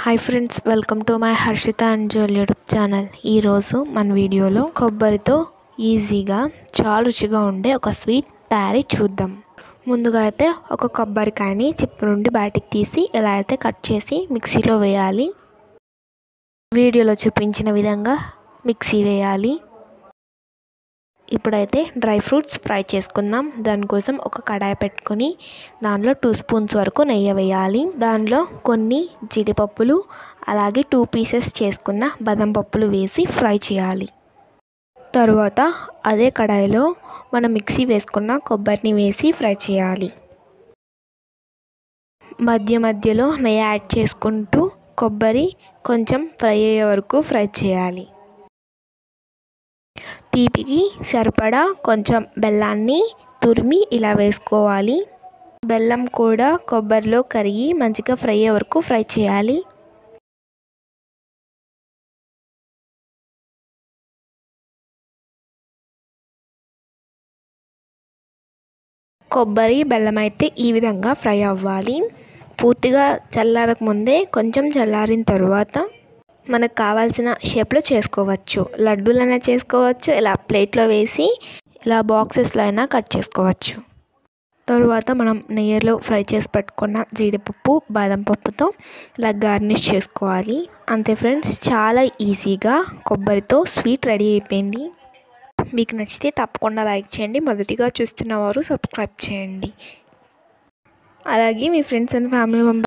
hi friends welcome to my Harshita and jewel YouTube channel ఈరోజు మన వీడియోలో కొబ్బరితో ఈజీగా చాలా రుచిగా ఉండే ఒక స్వీట్ తయారీ చూద్దాం ముందుగా అయితే ఒక కొబ్బరికాయని చిప్పు నుండి బయటికి తీసి ఎలా అయితే కట్ చేసి మిక్సీలో వేయాలి వీడియోలో చూపించిన విధంగా మిక్సీ వేయాలి ఇప్పుడైతే డ్రై ఫ్రూట్స్ ఫ్రై చేసుకుందాం దానికోసం ఒక కడాయి పెట్టుకొని దానిలో టూ స్పూన్స్ వరకు నెయ్యి వేయాలి దానిలో కొన్ని జీడిపప్పులు అలాగే టూ పీసెస్ చేసుకున్న బాదం పప్పులు వేసి ఫ్రై చేయాలి తరువాత అదే కడాయిలో మనం మిక్సీ వేసుకున్న కొబ్బరిని వేసి ఫ్రై చేయాలి మధ్య మధ్యలో నెయ్యి యాడ్ చేసుకుంటూ కొబ్బరి కొంచెం ఫ్రై అయ్యే వరకు ఫ్రై చేయాలి తీపికి సరిపడా కొంచెం బెల్లాన్ని తురిమి ఇలా వేసుకోవాలి బెల్లం కూడా కొబ్బరిలో కరిగి మంచిగా ఫ్రై అయ్యే వరకు ఫ్రై చేయాలి కొబ్బరి బెల్లం అయితే ఈ విధంగా ఫ్రై అవ్వాలి పూర్తిగా చల్లారక ముందే కొంచెం చల్లారిన తర్వాత మనకు కావాల్సిన షేప్లో చేసుకోవచ్చు లడ్డూలైనా చేసుకోవచ్చు ఇలా ప్లేట్లో వేసి ఇలా బాక్సెస్లో అయినా కట్ చేసుకోవచ్చు తరువాత మనం నెయ్యిలో ఫ్రై చేసి పెట్టుకున్న జీడిపప్పు బాదం పప్పుతో ఇలా గార్నిష్ చేసుకోవాలి అంతే ఫ్రెండ్స్ చాలా ఈజీగా కొబ్బరితో స్వీట్ రెడీ అయిపోయింది మీకు నచ్చితే తప్పకుండా లైక్ చేయండి మొదటిగా చూస్తున్న వారు సబ్స్క్రైబ్ చేయండి అలాగే మీ ఫ్రెండ్స్ అండ్ ఫ్యామిలీ మెంబర్